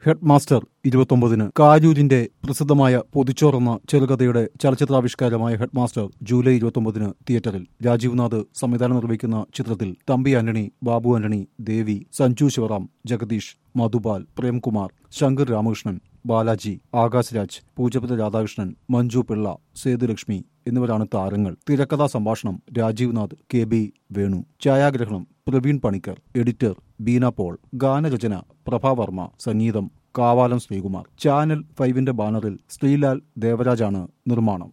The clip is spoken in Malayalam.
ഹെഡ് മാസ്റ്റർ ഇരുപത്തൊമ്പതിന് കാരൂരിന്റെ പ്രസിദ്ധമായ പൊതിച്ചോർ എന്ന ചെറുകഥയുടെ ചലച്ചിത്രാവിഷ്കാരമായ ഹെഡ് മാസ്റ്റർ ജൂലൈ ഇരുപത്തൊമ്പതിന് തിയേറ്ററിൽ രാജീവ് നാഥ് സംവിധാനം നിർവഹിക്കുന്ന ചിത്രത്തിൽ തമ്പി ആന്റണി ബാബു ആന്റണി ദേവി സഞ്ജു ശിവറാം ജഗദീഷ് മധുപാൽ പ്രേംകുമാർ ശങ്കർ രാമകൃഷ്ണൻ ബാലാജി ആകാശ് രാജ് പൂജപുര രാധാകൃഷ്ണൻ മഞ്ജു പിള്ള സേതുലക്ഷ്മി എന്നിവരാണ് താരങ്ങൾ തിരക്കഥാ സംഭാഷണം രാജീവ് നാഥ് കെ ബി വേണു ഛായാഗ്രഹണം പ്രവീൺ പണിക്കർ എഡിറ്റർ ബീന പോൾ ഗാനരചന പ്രഭാവർമ്മ സംഗീതം കാവാലം ശ്രീകുമാർ ചാനൽ ഫൈവിന്റെ ബാനറിൽ ശ്രീലാൽ ദേവരാജാണ് നിർമ്മാണം